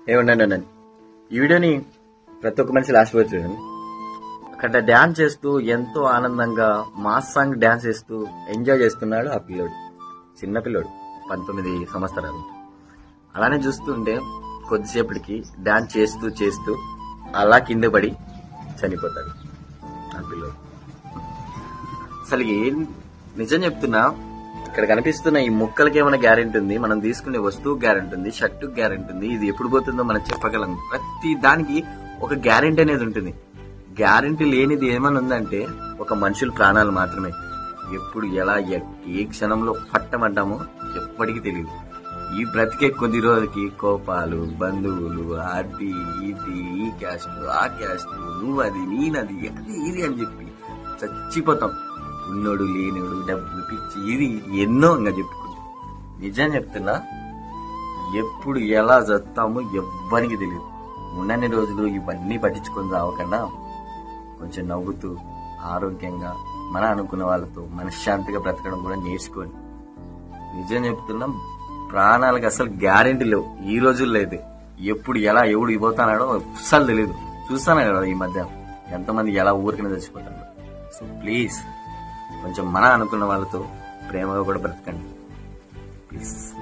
ఏమన్నాను అన్నాను ఈ వీడియోని ప్రతి ఒక్క మనిషి లాస్ట్ వరకు చూడండి అక్కడ డ్యాన్స్ చేస్తూ ఎంతో ఆనందంగా మాస్ సాంగ్ డ్యాన్స్ చేస్తూ ఎంజాయ్ చేస్తున్నాడు ఆ పిల్లోడు చిన్న పిల్లోడు పంతొమ్మిది సంవత్సరాలు అలానే చూస్తుంటే కొద్దిసేపటికి డ్యాన్స్ చేస్తూ చేస్తూ అలా కింద పడి చనిపోతాడు ఆ పిల్లోడు అసలు ఏం నిజం చెప్తున్నా ఇక్కడ కనిపిస్తున్న ఈ ముక్కలకి ఏమైనా గ్యారెంటీ ఉంది మనం తీసుకునే వస్తువు గ్యారెంటీ ఉంది షర్టు గ్యారెంటీ ఉంది ఇది ఎప్పుడు పోతుందో మనం చెప్పగలం ప్రతి దానికి ఒక గ్యారెంటీ అనేది ఉంటుంది గ్యారెంటీ లేనిది ఏమైనా ఉందంటే ఒక మనుషుల ప్రాణాలు మాత్రమే ఎప్పుడు ఎలా ఎ- ఏ క్షణంలో పట్టమంటామో ఎప్పటికీ తెలియదు ఈ బ్రతికే కొద్ది రోజులకి కోపాలు బంధువులు అది ఇది ఈ క్యాస్ట్ ఆ క్యాస్ట్ నువ్వు అది నేనది అది ఇది అని చెప్పి చచ్చిపోతాం ఉన్నోడు లేనివాడు డబ్బు పిచ్చి ఇది ఎన్నో ఇంకా చెప్పుకుంటాం నిజం చెప్తున్నా ఎప్పుడు ఎలా చస్తామో ఎవ్వరికి తెలియదు ఉన్నన్ని రోజులు ఇవన్నీ పట్టించుకొని రావకుండా కొంచెం నవ్వుతూ ఆరోగ్యంగా మన అనుకున్న వాళ్ళతో మనశ్శాంతిగా బ్రతకడం కూడా నేర్చుకోండి నిజం చెప్తున్నా ప్రాణాలకు అసలు గ్యారెంటీ లేవు ఈ రోజుల్లో అయితే ఎప్పుడు ఎలా ఎవడు ఇవ్వతానాడో అస్సలు తెలియదు చూస్తాను కదా ఈ మధ్య ఎంతమంది ఎలా ఊరికనే చచ్చిపోతారు సో ప్లీజ్ కొంచెం మన అనుకున్న వాళ్ళతో ప్రేమగా కూడా బ్రతకండి ప్లీజ్